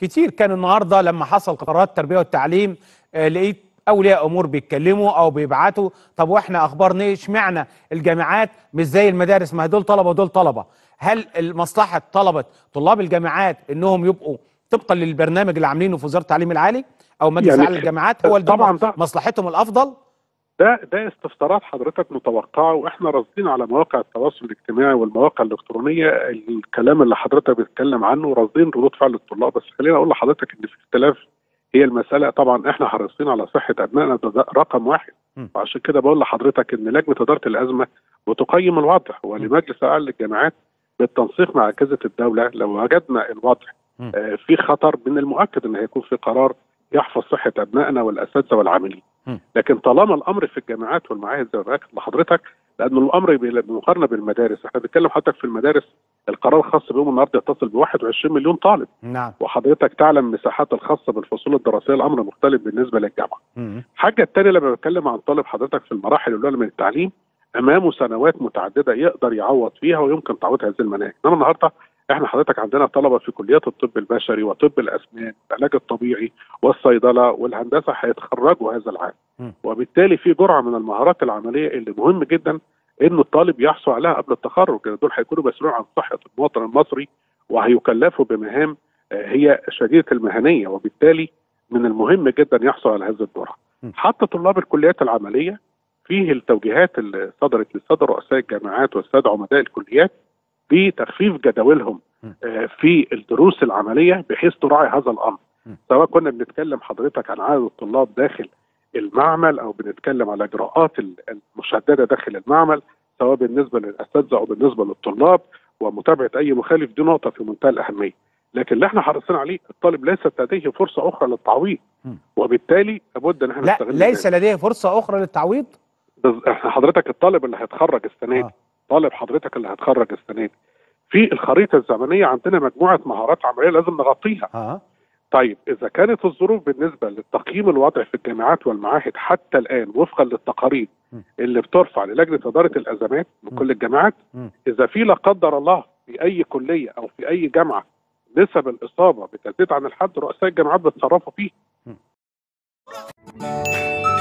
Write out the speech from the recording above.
كتير كان النهارده لما حصل قرارات التربيه والتعليم آه، لقيت اولياء امور بيتكلموا او بيبعتوا طب واحنا اخبارنا ايه اشمعنى الجامعات مش زي المدارس ما دول طلبه ودول طلبه هل مصلحه طلبه طلاب الجامعات انهم يبقوا طبقا للبرنامج اللي عاملينه في وزاره التعليم العالي او مجلس يعني اعلى الجامعات هو ده طبعاً ده- مصلحتهم الافضل ده ده استفسارات حضرتك متوقعه واحنا راصدين على مواقع التواصل الاجتماعي والمواقع الالكترونيه الكلام اللي حضرتك بتتكلم عنه راصدين ردود فعل الطلاب بس خليني اقول لحضرتك ان في اختلاف هي المساله طبعا احنا حريصين على صحه ابنائنا ده, ده رقم واحد م. وعشان كده بقول لحضرتك ان لجنه اداره الازمه بتقيم الوضع ولمجلس اعلى الجامعات بالتنسيق مع اجهزه الدوله لو وجدنا الوضع م. آه، في خطر من المؤكد ان هيكون في قرار يحفظ صحه ابنائنا والاساتذه والعاملين م. لكن طالما الامر في الجامعات والمعاهد زي ما باكد لحضرتك لان الامر بال- بالمقارنه بالمدارس احنا بنتكلم حضرتك في المدارس القرار الخاص بهم النهارده يتصل ب 21 مليون طالب نعم وحضرتك تعلم مساحات الخاصه بالفصول الدراسيه الامر مختلف بالنسبه للجامعه. مم. الحاجه الثانيه لما بتكلم عن طالب حضرتك في المراحل الاولى من التعليم امامه سنوات متعدده يقدر يعوض فيها ويمكن تعويض هذه المناهج، انما النهارده احنا حضرتك عندنا طلبه في كليات الطب البشري وطب الاسنان والعلاج الطبيعي والصيدله والهندسه هيتخرجوا هذا العام. م. وبالتالي في جرعه من المهارات العمليه اللي مهم جدا انه الطالب يحصل عليها قبل التخرج، لأن دول هيكونوا مسؤولين عن صحه المواطن المصري وهيكلفوا بمهام آه، هي شديده المهنيه وبالتالي من المهم جدا يحصل على هذه الجرعه. م. حتى طلاب الكليات العمليه فيه التوجيهات اللي صدرت للساده رؤساء الجامعات والساده عمداء الكليات بتخفيف جداولهم م. آه، في الدروس العمليه بحيث تراعي هذا الامر. م. سواء كنا بنتكلم حضرتك عن عدد الطلاب داخل المعمل او بنتكلم على اجراءات ال- المشدده داخل المعمل سواء بالنسبه للاساتذه او بالنسبه للطلاب ومتابعه اي مخالف دي نقطه في منتهى الاهميه. لكن اللي احنا حريصين عليه الطالب ليست لديه فرصه اخرى للتعويض م. وبالتالي لابد ان احنا لا نستغل ليس ذلك. لديه فرصه اخرى للتعويض بز- احنا حضرتك الطالب اللي هيتخرج السنه دي آه. طالب حضرتك اللي هيتخرج السنه دي في الخريطه الزمنيه عندنا مجموعه مهارات عمليه لازم نغطيها اه طيب اذا كانت الظروف بالنسبه للتقييم الوضع في الجامعات والمعاهد حتى الان وفقا للتقارير م. اللي بترفع للجنه اداره الازمات من م. كل الجامعات م. اذا في لا قدر الله في اي كليه او في اي جامعه نسب الاصابه بتزيد عن الحد رؤساء الجامعات بيتصرفوا فيه